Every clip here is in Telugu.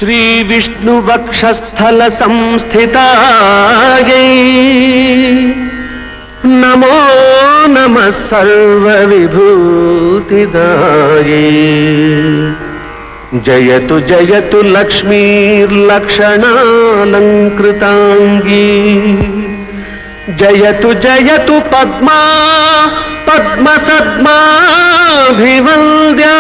श्रीविष्णुवक्षस्थल संस्थितायै नमो नमः सर्वविभूतिदायै जयतु जयतु लक्ष्मीर्लक्षणालङ्कृताङ्गी जयतु जयतु पद्मा पद्मसद्माभिवन्द्या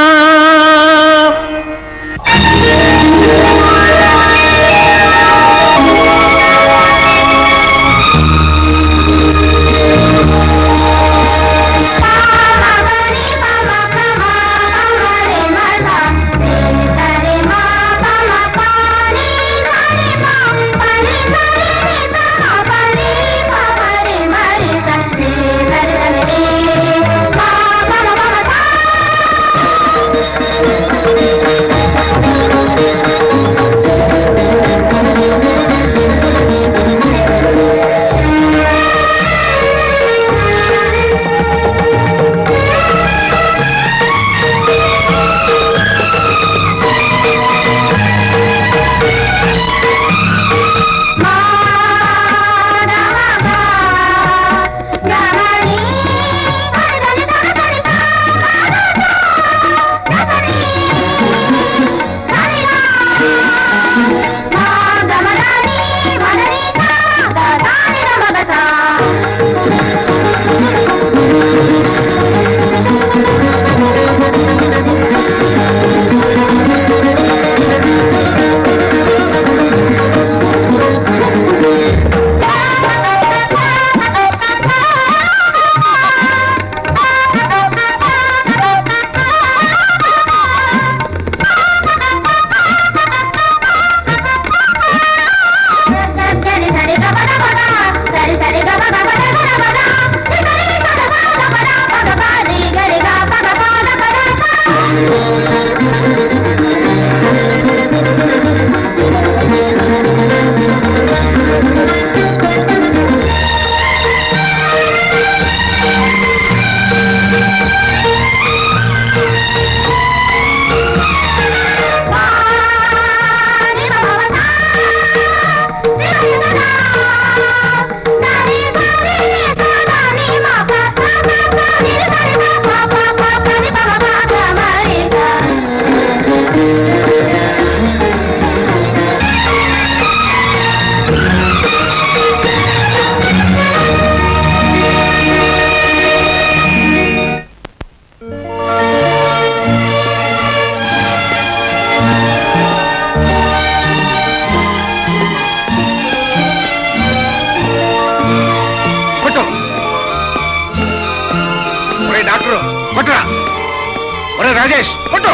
కొట్టు ఒరే డాక్టరు కొట్టురా ఒరే రాజేష్ కొట్టు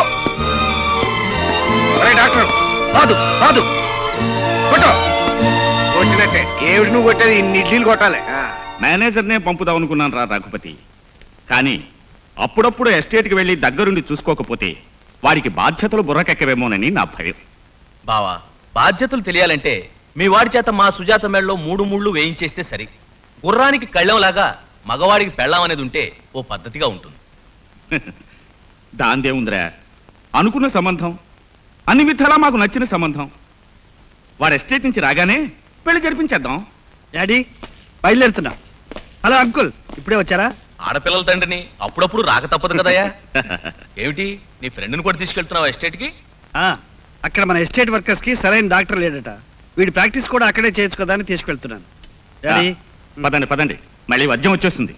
ఒరే డాక్టర్ కాదు కాదు కొట్టు వచ్చినట్టే ఏమిటి నువ్వు కొట్టేది ఇన్ని ఇడ్లీలు కొట్టాలి ఆ. మేనేజర్నే పంపుదాం అనుకున్నాను రా రఘుపతి కానీ అప్పుడప్పుడు ఎస్టేట్కి వెళ్ళి దగ్గరుండి చూసుకోకపోతే వాడికి బాధ్యతలు బుర్రకెక్కవేమోనని నా భయం బావా బాధ్యతలు తెలియాలంటే మీ వాడి చేత మా సుజాత మెడలో మూడు ముళ్ళు వేయించేస్తే సరి గుర్రానికి కళ్ళంలాగా మగవాడికి పెళ్ళం అనేది ఉంటే ఓ పద్ధతిగా ఉంటుంది దాందేముందిరా అనుకున్న సంబంధం అన్ని విధాలా మాకు నచ్చిన సంబంధం వాడు ఎస్టేట్ నుంచి రాగానే పెళ్లి జరిపించేద్దాం డాడీ బయలుదేరుతున్నా హలో అంకుల్ ఇప్పుడే వచ్చారా ఆడపిల్లల తండ్రిని అప్పుడప్పుడు రాక తప్పదు కదయ్యా ఏమిటి నీ ఫ్రెండ్ని కూడా తీసుకెళ్తున్నావా ఎస్టేట్కి ఆ, అక్కడ మన ఎస్టేట్ వర్కర్స్ కి సరైన డాక్టర్ లేడట వీడి ప్రాక్టీస్ కూడా అక్కడే చేయొచ్చు కదా అని తీసుకెళ్తున్నాను డాడీ పదండి పదండి మళ్ళీ వద్యం వచ్చేస్తుంది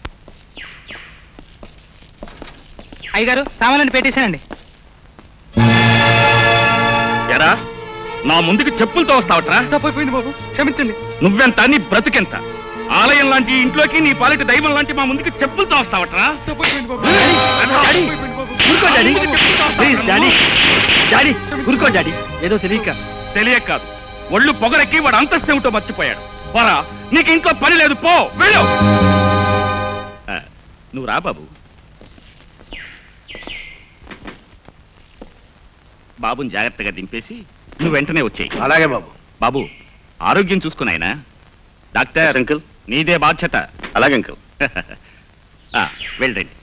అయ్యగారు సామాన్లను పెట్టేశానండి ఎరా నా ముందుకు చెప్పులతో వస్తావట్రా తప్పైపోయింది బాబు క్షమించండి నువ్వెంత నీ బ్రతుకెంత ఆలయం లాంటి ఇంట్లోకి నీ పాలిటి దైవం లాంటి మా ముందుకు చెప్పులతో వస్తావట్రా తప్పైపోయింది బాబు డాడీ ఊరుకో డాడీ ప్లీజ్ డాడీ డాడీ ఊరుకో డాడీ ఏదో తెలియక తెలియక కాదు ఒళ్ళు పొగరెక్కి వాడు అంతస్తు ఏమిటో మర్చిపోయాడు పోరా నీకు ఇంట్లో పని లేదు పో వెళ్ళు ఆ, నువ్వు రా బాబు బాబుని జాగ్రత్తగా దింపేసి నువ్వు వెంటనే వచ్చేయి అలాగే బాబు బాబు ఆరోగ్యం చూసుకుని ఆయన డాక్టర్ అంకుల్ నీదే బాధ్యత అలాగే అంకుల్ వెళ్ళండి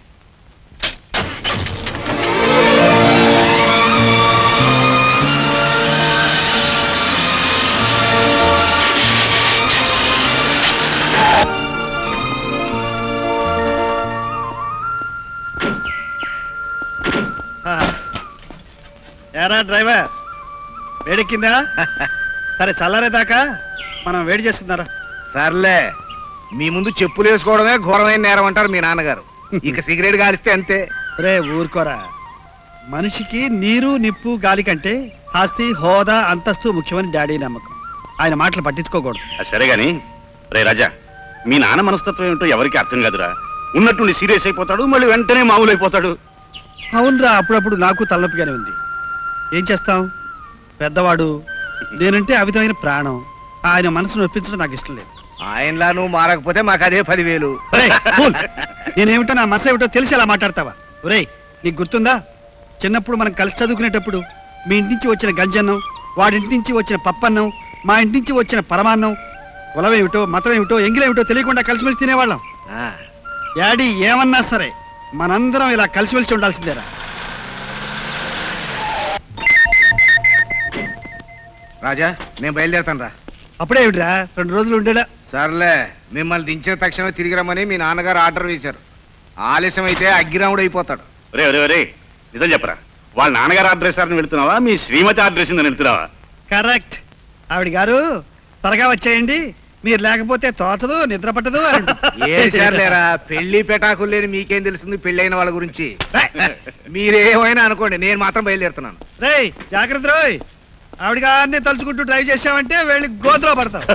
డ్రైవర్ వేడెక్కిందా సరే చల్లారేదాకా మనం వేడి చేసుకుందారా సర్లే మీ ముందు చెప్పులు వేసుకోవడమే ఘోరమైన నేరం అంటారు మీ నాన్నగారు ఇక సిగరెట్ కాలిస్తే అంతే రే ఊరుకోరా మనిషికి నీరు నిప్పు గాలి కంటే ఆస్తి హోదా అంతస్తు ముఖ్యమని డాడీ నమ్మకం ఆయన మాటలు పట్టించుకోకూడదు అది సరే గాని రే రాజా మీ నాన్న మనస్తత్వం ఏమిటో ఎవరికి అర్థం కాదురా ఉన్నట్టుండి సీరియస్ అయిపోతాడు మళ్ళీ వెంటనే మామూలు అయిపోతాడు అవునరా అప్పుడప్పుడు నాకు తలనొప్పిగానే ఉంది ఏం చేస్తాం పెద్దవాడు నేనంటే అమితమైన ప్రాణం ఆయన మనసును నొప్పించడం నాకు ఇష్టం లేదు ఆయనలా నువ్వు మారకపోతే మాకు అదే పదివేలు ఒరేయ్, ఫూల్! నేనేమిటో నా మనసు ఏమిటో తెలిసి అలా మాట్లాడతావా ఒరేయ్ నీకు గుర్తుందా చిన్నప్పుడు మనం కలిసి చదువుకునేటప్పుడు మీ ఇంటి నుంచి వచ్చిన గంజన్నం వాడింటి నుంచి వచ్చిన పప్పన్నం మా ఇంటి నుంచి వచ్చిన పరమాన్నం కులం ఏమిటో మతం ఏమిటో ఎంగిలేమిటో తెలియకుండా కలిసిమెలిసి తినేవాళ్ళం ఆ, యాడీ ఏమన్నా సరే మనందరం ఇలా కలిసిమెలిసి ఉండాల్సిందేరా రాజా నేను బయలుదేరుతాను రా అప్పుడే ఏమిట్రా రెండు రోజులు ఉండేలా సర్లే మిమ్మల్ని దించిన తక్షణమే తిరిగి రమ్మని మీ నాన్నగారు ఆర్డర్ వేశారు ఆలస్యం అయితే అగ్గిరాముడు అయిపోతాడు రే రే రే నిజం చెప్పరా వాళ్ళ నాన్నగారు అడ్రస్ అని వెళ్తున్నావా మీ శ్రీమతి అడ్రస్ అని వెళ్తున్నావా కరెక్ట్ ఆవిడ గారు త్వరగా వచ్చేయండి మీరు లేకపోతే తోచదు నిద్ర పట్టదు అని అంటుంది. ఏ సర్లేరా పెళ్లి పెటాకులు లేని మీకేం తెలుస్తుంది పెళ్ళైన వాళ్ళ గురించి మీరేమైనా అనుకోండి నేను మాత్రం బయలుదేరుతున్నాను రేయ్ జాగ్రత్త రోయ్ ఆవిడ గారిని తలుచుకుంటూ డ్రైవ్ చేసామంటే వెళ్ళి గోతులో పడతాం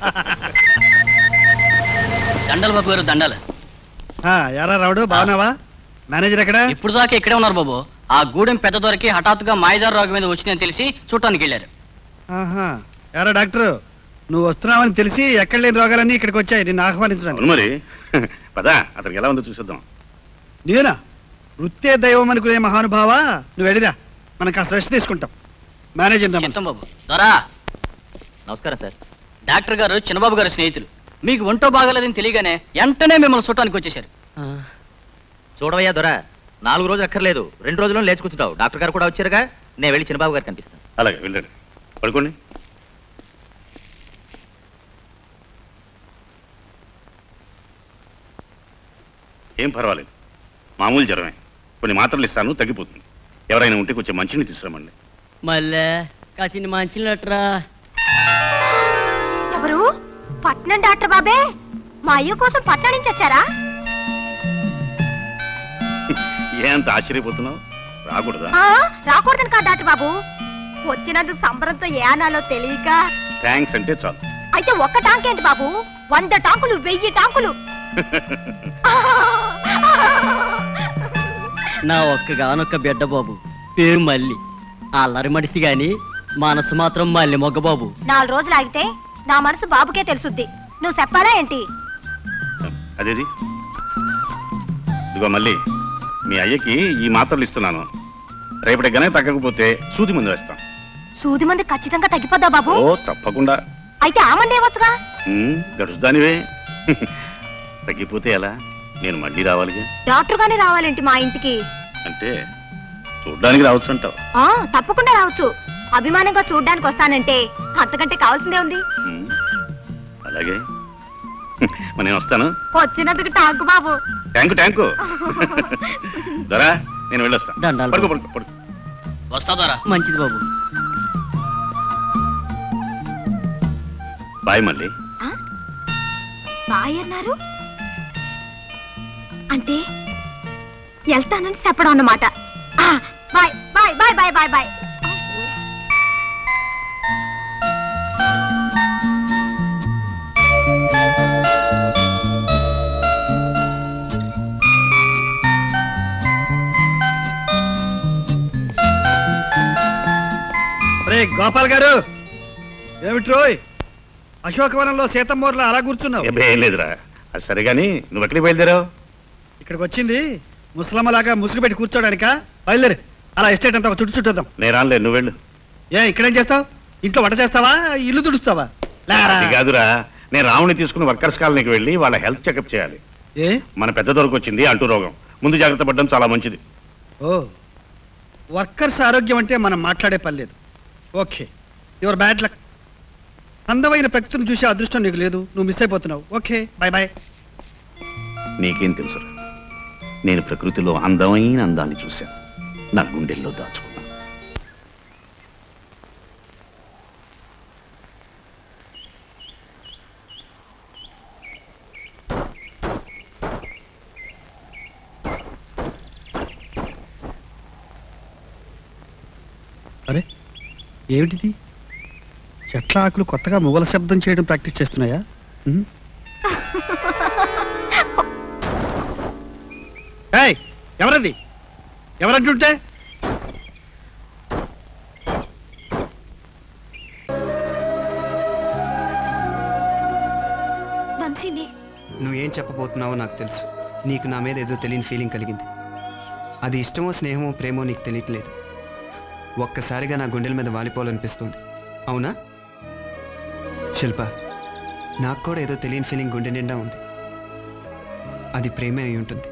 దండలు బాబు గారు దండలు ఆ, ఎరా రావుడు బాగున్నావా మేనేజర్ ఎక్కడ ఇప్పుడు దాకా ఇక్కడే ఉన్నారు బాబు ఆ గూడెం పెద్ద దొరికి హఠాత్తుగా మాయదారు రోగం మీద వచ్చిందని తెలిసి చూడటానికి వెళ్ళారు ఆహా ఎరా డాక్టర్ నువ్వు వస్తున్నావని తెలిసి ఎక్కడ లేని రోగాలన్నీ ఇక్కడికి వచ్చాయి నిన్ను ఆహ్వానించడానికి అవును మరి పదా అతనికి ఎలా ఉందో చూసేద్దాం నేనా వృత్తే దైవం అనుకునే మహానుభావా నువ్వు వెళ్ళిరా మనం కాస్త రెస్ట్ తీసుకుంటాం మేనేజర్ రమ్మను. చిత్తం బాబు దొరా నమస్కారం సార్ డాక్టర్ గారు చిన్నబాబు గారు స్నేహితులు మీకు ఒంటో బాగలేదని తెలియగానే వెంటనే మిమ్మల్ని చూడటానికి వచ్చేసారు చూడవయ్యా దొరా నాలుగు రోజులు అక్కర్లేదు రెండు రోజుల్లో లేచి కూర్చుంటావు డాక్టర్ గారు కూడా వచ్చారుగా నేను వెళ్ళి చిన్నబాబు గారు కనిపిస్తాను అలాగే వెళ్ళండి పడుకోండి ఏం పర్వాలేదు మామూలు జ్వరమే కొన్ని మాత్రలు ఇస్తాను తగ్గిపోతుంది ఎవరైనా ఉంటే కొంచెం మంచిని తీసుకురమండి మళ్ళా కాసిన మంచినట్రా ఎవరు పట్నం డాక్టర్ బాబే మా అయ్య కోసం పట్నం నుంచి వచ్చారా ఏ అంత ఆశ్చర్యపోతున్నావు రాకూడదా ఆ, రాకూడదని కాదు డాక్టర్ బాబు వచ్చినందుకు సంబరంతో ఏ అనాలో తెలియక థ్యాంక్స్ అంటే చాలు అయితే ఒక్క టాంక్ ఏంటి బాబు వంద టాంకులు వెయ్యి టాంకులు నా ఒక్కగానొక్క బిడ్డ బాబు పేరు మల్లి అల్లరి మడిసి గాని మనసు మాత్రం మల్లి మొగ్గ బాబు నాలుగు రోజులు ఆగితే నా మనసు బాబుకే తెలుసుద్ది నువ్వు చెప్పాలా ఏంటి అదేది ఇదిగో మళ్ళీ మీ అయ్యకి ఈ మాత్రలు ఇస్తున్నాను రేపటి గనే తగ్గకపోతే సూది ముందు వేస్తాం సూది మంది ఖచ్చితంగా తగ్గిపోద్దా బాబు ఓ తప్పకుండా అయితే ఆ మంది ఏమొచ్చుగా ఉమ్, గడుచుదానివే తగ్గిపోతే ఎలా నేను మళ్ళీ రావాలిగా డాక్టర్ గానే రావాలేంటి మా ఇంటికి అంటే చూడ్డానికి రావచ్చు అంటావు ఆ తప్పకుండా రావచ్చు అభిమానంగా చూడ్డానికి వస్తానంటే అంతకంటే కావాల్సిందే ఉంది ఉమ్, అలాగే మరి నేను వస్తాను వచ్చినందుకు టాంకు బాబు ట్యాంకు ట్యాంకు దొరా నేను వెళ్ళొస్తాను దండాలు పడుకో బాబు. పడుకో పడుకో వస్తా దొరా మంచిది బాబు బాయ్ మళ్ళీ బాయ్ అన్నారు అంటే వెళ్తానని చెప్పడం అన్నమాట ఆ, bye bye bye bye bye bye రే గోపాల్ గారు ఏమిటి రోయ్ అశోకవనంలో సీతమ్మూర్లో అలా కూర్చున్నావు ఏం ఏం లేదురా అది సరే కానీ నువ్వు ఎక్కడికి బయలుదేరావు ఇక్కడికి వచ్చింది ముసలమ్మలాగా ముసుగు పెట్టి కూర్చోడానికా బయలుదేరి అలా ఎస్టేట్ అంతా ఒక చుట్టు చుట్టేద్దాం నేను రానులే నువ్వు వెళ్ళు ఏ ఇక్కడేం చేస్తావు ఇంట్లో వంట చేస్తావా ఇల్లు తుడుస్తావా లేరా అది కాదురా నేను రావుని తీసుకుని వర్కర్స్ కాలనీకి వెళ్ళి వాళ్ళ హెల్త్ చెకప్ చేయాలి ఏ మన పెద్ద దొరకు వచ్చింది అంటూ రోగం ముందు జాగ్రత్త పడడం చాలా మంచిది ఓ వర్కర్స్ ఆరోగ్యం అంటే మనం మాట్లాడే పని లేదు ఓకే యువర్ బ్యాడ్ లక్ అందమైన ప్రకృతిని చూసే అదృష్టం నీకు లేదు నువ్వు మిస్ అయిపోతున్నావు ఓకే బాయ్ బాయ్ నీకేం తెలుసురా నేను ప్రకృతిలో అందమైన అందాన్ని చూశాను నా గుండెల్లో దాచుకున్నాను ఏమిటిది చెట్ల ఆకులు కొత్తగా మొగల శబ్దం చేయడం ప్రాక్టీస్ చేస్తున్నాయా ఉమ్. ఏయ్ ఎవరది ఎవరంటుంటే వంశీని నువ్వేం చెప్పబోతున్నావో నాకు తెలుసు నీకు నా మీద ఏదో తెలియని ఫీలింగ్ కలిగింది అది ఇష్టమో స్నేహమో ప్రేమో నీకు తెలియట్లేదు ఒక్కసారిగా నా గుండెల మీద వాలిపోవాలనిపిస్తుంది అవునా శిల్ప నాకు కూడా ఏదో తెలియని ఫీలింగ్ గుండె నిండా ఉంది అది ప్రేమే అయి ఉంటుంది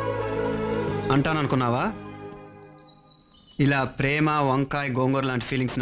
అంటాననుకున్నావా ఇలా ప్రేమ వంకాయ గోంగూర లాంటి ఫీలింగ్స్